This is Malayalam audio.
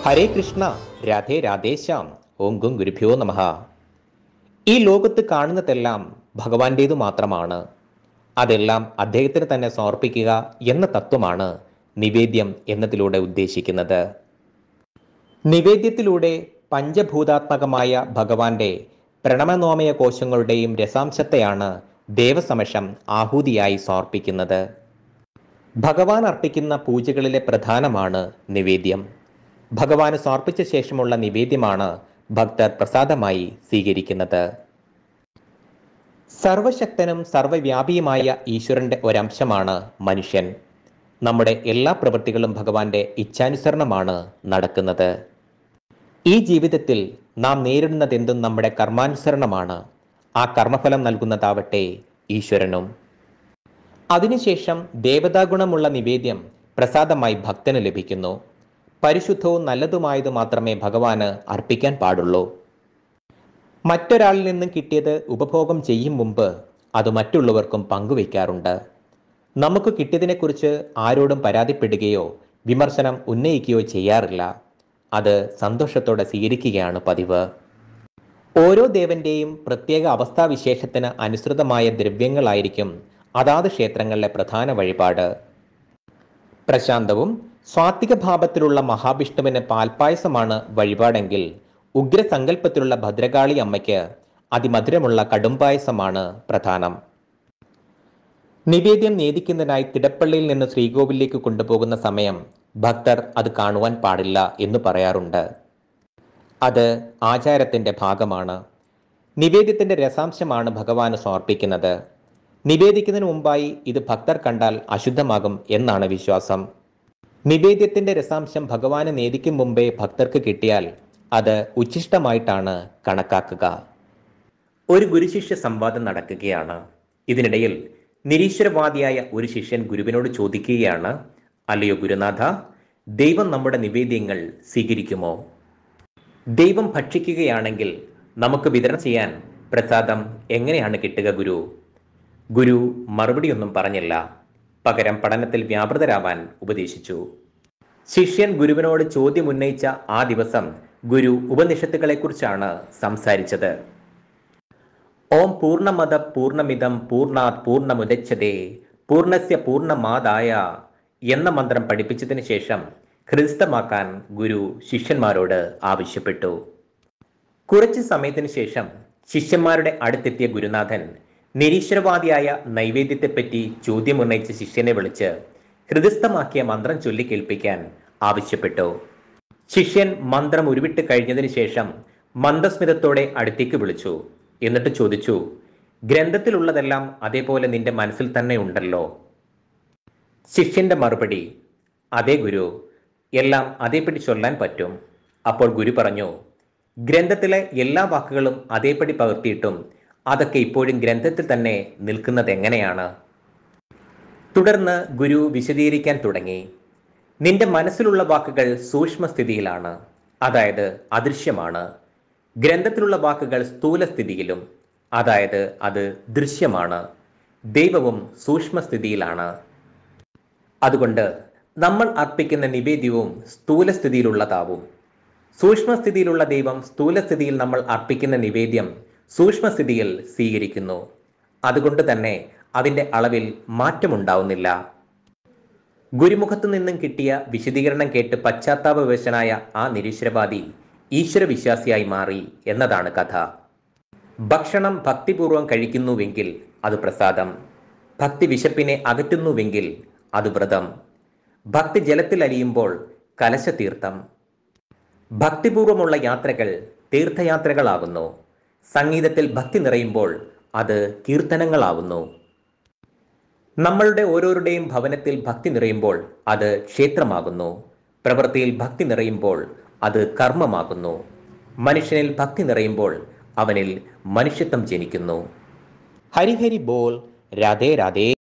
ഹരേ കൃഷ്ണ രാധേ രാധേശ്യാം ഓം ഗും ഗുരുഭ്യോ നമഃ ഈ ലോകത്ത് കാണുന്നതെല്ലാം ഭഗവാന്റേതു മാത്രമാണ് അതെല്ലാം അദ്ദേഹത്തിന് തന്നെ സമർപ്പിക്കുക എന്ന തത്വമാണ് നിവേദ്യം എന്നതിലൂടെ ഉദ്ദേശിക്കുന്നത് നിവേദ്യത്തിലൂടെ പഞ്ചഭൂതാത്മകമായ ഭഗവാന്റെ പ്രണമനോമയ കോശങ്ങളുടെയും രസാംശത്തെയാണ് ദേവസമക്ഷം ആഹൂതിയായി സമർപ്പിക്കുന്നത് ഭഗവാൻ അർപ്പിക്കുന്ന പൂജകളിലെ പ്രധാനമാണ് നിവേദ്യം ഭഗവാന് സമർപ്പിച്ച ശേഷമുള്ള നിവേദ്യമാണ് ഭക്തർ പ്രസാദമായി സ്വീകരിക്കുന്നത് സർവശക്തനും സർവവ്യാപിയുമായ ഈശ്വരന്റെ ഒരംശമാണ് മനുഷ്യൻ നമ്മുടെ എല്ലാ പ്രവൃത്തികളും ഭഗവാന്റെ ഇച്ഛാനുസരണമാണ് നടക്കുന്നത് ഈ ജീവിതത്തിൽ നാം നേരിടുന്നതെന്തും നമ്മുടെ കർമാനുസരണമാണ് ആ കർമ്മഫലം നൽകുന്നതാവട്ടെ ഈശ്വരനും അതിനുശേഷം ദേവതാഗുണമുള്ള നിവേദ്യം പ്രസാദമായി ഭക്തന് ലഭിക്കുന്നു പരിശുദ്ധവും നല്ലതുമായത് മാത്രമേ ഭഗവാന് അർപ്പിക്കാൻ പാടുള്ളൂ മറ്റൊരാളിൽ നിന്നും കിട്ടിയത് ഉപഭോഗം ചെയ്യും മുമ്പ് അത് മറ്റുള്ളവർക്കും പങ്കുവയ്ക്കാറുണ്ട് നമുക്ക് കിട്ടിയതിനെക്കുറിച്ച് ആരോടും പരാതിപ്പെടുകയോ വിമർശനം ഉന്നയിക്കുകയോ ചെയ്യാറില്ല അത് സന്തോഷത്തോടെ സ്വീകരിക്കുകയാണ് പതിവ് ഓരോ ദേവന്റെയും പ്രത്യേക അവസ്ഥാവിശേഷത്തിന് അനുസൃതമായ ദ്രവ്യങ്ങളായിരിക്കും അതാത് ക്ഷേത്രങ്ങളിലെ പ്രധാന വഴിപാട് പ്രശാന്തവും സ്വാത്വിക ഭാവത്തിലുള്ള മഹാവിഷ്ണുവിന് പാൽപ്പായസമാണ് വഴിപാടെങ്കിൽ ഉഗ്രസങ്കല്പത്തിലുള്ള ഭദ്രകാളി അമ്മയ്ക്ക് അതിമധുരമുള്ള കടുംപായസമാണ് പ്രധാനം നിവേദ്യം നേദിക്കുന്നതിനായി തിടപ്പള്ളിയിൽ നിന്ന് ശ്രീകോവിലേക്ക് കൊണ്ടുപോകുന്ന സമയം ഭക്തർ അത് കാണുവാൻ പാടില്ല എന്ന് പറയാറുണ്ട് അത് ആചാരത്തിന്റെ ഭാഗമാണ് നിവേദ്യത്തിന്റെ രസാംശമാണ് ഭഗവാന് സമർപ്പിക്കുന്നത് നിവേദിക്കുന്നതിന് മുമ്പായി ഇത് ഭക്തർ കണ്ടാൽ അശുദ്ധമാകും എന്നാണ് വിശ്വാസം നിവേദ്യത്തിന്റെ രസാംശം ഭഗവാന് നേദിക്കും മുമ്പേ ഭക്തർക്ക് കിട്ടിയാൽ അത് ഉച്ഛിഷ്ടമായിട്ടാണ് കണക്കാക്കുക ഒരു ഗുരുശിഷ്യ സംവാദം നടക്കുകയാണ് ഇതിനിടയിൽ നിരീശ്വരവാദിയായ ഒരു ശിഷ്യൻ ഗുരുവിനോട് ചോദിക്കുകയാണ് അല്ലയോ ഗുരുനാഥ ദൈവം നമ്മുടെ നിവേദ്യങ്ങൾ സ്വീകരിക്കുമോ ദൈവം ഭക്ഷിക്കുകയാണെങ്കിൽ നമുക്ക് വിതരണം ചെയ്യാൻ പ്രസാദം എങ്ങനെയാണ് കിട്ടുക ഗുരു ഗുരു മറുപടിയൊന്നും പറഞ്ഞില്ല പകരം പഠനത്തിൽ വ്യാപൃതരാവാൻ ഉപദേശിച്ചു ശിഷ്യൻ ഗുരുവിനോട് ചോദ്യം ഉന്നയിച്ച ആ ദിവസം ഗുരു ഉപനിഷത്തുകളെക്കുറിച്ചാണ് സംസാരിച്ചത് ഓം പൂർണ്ണമത പൂർണ്ണമിതം പൂർണ്ണാത് പൂർണ്ണമുദച്ഛതേ പൂർണ്ണസ്യ പൂർണ്ണമാതായ എന്ന മന്ത്രം പഠിപ്പിച്ചതിന് ശേഷം ഹൃദിസ്ഥമാക്കാൻ ഗുരു ശിഷ്യന്മാരോട് ആവശ്യപ്പെട്ടു കുറച്ച് സമയത്തിന് ശേഷം ശിഷ്യന്മാരുടെ അടുത്തെത്തിയ ഗുരുനാഥൻ നിരീശ്വരവാദിയായ നൈവേദ്യത്തെപ്പറ്റി ചോദ്യമുന്നയിച്ച ശിഷ്യനെ വിളിച്ച് ഹൃദയസ്ഥമാക്കിയ മന്ത്രം ചൊല്ലി കേൾപ്പിക്കാൻ ആവശ്യപ്പെട്ടു ശിഷ്യൻ മന്ത്രം ഉരുവിട്ട് കഴിഞ്ഞതിന് ശേഷം മന്ദസ്മിതത്തോടെ അടുത്തേക്ക് വിളിച്ചു എന്നിട്ട് ചോദിച്ചു ഗ്രന്ഥത്തിലുള്ളതെല്ലാം അതേപോലെ നിന്റെ മനസ്സിൽ തന്നെ ഉണ്ടല്ലോ ശിഷ്യന്റെ മറുപടി അതേ ഗുരു എല്ലാം അതേപടി ചൊല്ലാൻ പറ്റും അപ്പോൾ ഗുരു പറഞ്ഞു ഗ്രന്ഥത്തിലെ എല്ലാ വാക്കുകളും അതേപടി പകർത്തിയിട്ടും അതൊക്കെ ഇപ്പോഴും ഗ്രന്ഥത്തിൽ തന്നെ നിൽക്കുന്നത് എങ്ങനെയാണ് തുടർന്ന് ഗുരു വിശദീകരിക്കാൻ തുടങ്ങി നിന്റെ മനസ്സിലുള്ള വാക്കുകൾ സൂക്ഷ്മസ്ഥിതിയിലാണ് അതായത് അദൃശ്യമാണ് ഗ്രന്ഥത്തിലുള്ള വാക്കുകൾ സ്ഥൂലസ്ഥിതിയിലും അതായത് അത് ദൃശ്യമാണ് ദൈവവും സൂക്ഷ്മസ്ഥിതിയിലാണ് അതുകൊണ്ട് നമ്മൾ അർപ്പിക്കുന്ന നിവേദ്യവും സ്ഥൂലസ്ഥിതിയിലുള്ളതാവും സൂക്ഷ്മസ്ഥിതിയിലുള്ള ദൈവം സ്ഥൂലസ്ഥിതിയിൽ നമ്മൾ അർപ്പിക്കുന്ന നിവേദ്യം സൂക്ഷ്മസ്ഥിതിയിൽ സ്വീകരിക്കുന്നു അതുകൊണ്ട് തന്നെ അതിൻ്റെ അളവിൽ മാറ്റമുണ്ടാവുന്നില്ല ഗുരുമുഖത്തു നിന്നും കിട്ടിയ വിശദീകരണം കേട്ട് പശ്ചാത്താപവശനായ ആ നിരീശ്വരവാദി ഈശ്വരവിശ്വാസിയായി മാറി എന്നതാണ് കഥ ഭക്ഷണം ഭക്തിപൂർവം കഴിക്കുന്നുവെങ്കിൽ അത് പ്രസാദം ഭക്തി വിശപ്പിനെ അകറ്റുന്നുവെങ്കിൽ അത് വ്രതം ഭക്തി ജലത്തിൽ അലിയുമ്പോൾ കലശതീർത്ഥം ഭക്തിപൂർവമുള്ള യാത്രകൾ തീർത്ഥയാത്രകളാകുന്നു സംഗീതത്തിൽ ഭക്തി നിറയുമ്പോൾ അത് കീർത്തനങ്ങളാവുന്നു നമ്മളുടെ ഓരോരുടെയും ഭവനത്തിൽ ഭക്തി നിറയുമ്പോൾ അത് ക്ഷേത്രമാകുന്നു പ്രവൃത്തിയിൽ ഭക്തി നിറയുമ്പോൾ അത് കർമ്മമാകുന്നു മനുഷ്യനിൽ ഭക്തി നിറയുമ്പോൾ അവനിൽ മനുഷ്യത്വം ജനിക്കുന്നു ഹരിഹരി ബോൾ രാധേ രാധേ